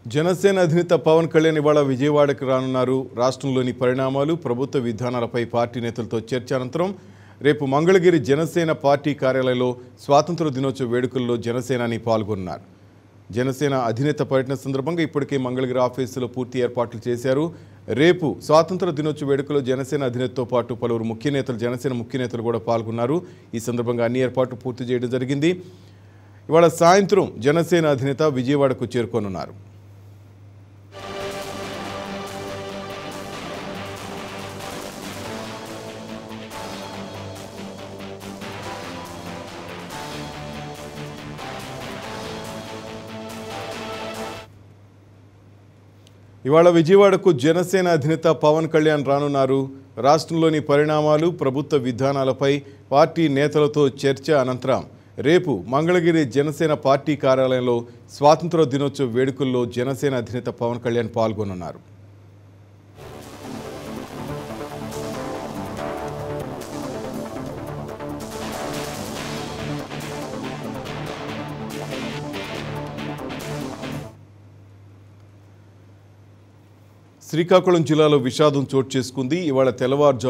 జనసేన అధినేత పవన్ కళ్యాణ్ ఇవాళ విజయవాడకు రానున్నారు రాష్ట్రంలోని పరిణామాలు ప్రభుత్వ విధానాలపై పార్టీ నేతలతో చర్చ అనంతరం రేపు మంగళగిరి జనసేన పార్టీ కార్యాలయంలో స్వాతంత్ర దినోత్సవ వేడుకల్లో జనసేనాని పాల్గొన్నారు జనసేన అధినేత పర్యటన సందర్భంగా ఇప్పటికే మంగళగిరి ఆఫీసులో పూర్తి ఏర్పాట్లు చేశారు రేపు స్వాతంత్ర దినోత్సవ వేడుకలో జనసేన అధినేతతో పాటు పలువురు ముఖ్య నేతలు జనసేన ముఖ్య నేతలు కూడా పాల్గొన్నారు ఈ సందర్భంగా అన్ని ఏర్పాట్లు పూర్తి చేయడం జరిగింది ఇవాళ సాయంత్రం జనసేన అధినేత విజయవాడకు చేరుకోనున్నారు ఇవాళ విజయవాడకు జనసేన అధినేత పవన్ కళ్యాణ్ రానున్నారు రాష్ట్రంలోని పరిణామాలు ప్రభుత్వ విధానాలపై పార్టీ నేతలతో చర్చ అనంతరం రేపు మంగళగిరి జనసేన పార్టీ కార్యాలయంలో స్వాతంత్ర దినోత్సవ వేడుకల్లో జనసేన అధినేత పవన్ కళ్యాణ్ పాల్గొనున్నారు శ్రీకాకుళం జిల్లాలో విషాదం చోటు చేసుకుంది ఇవాళ తెల్లవారుజాము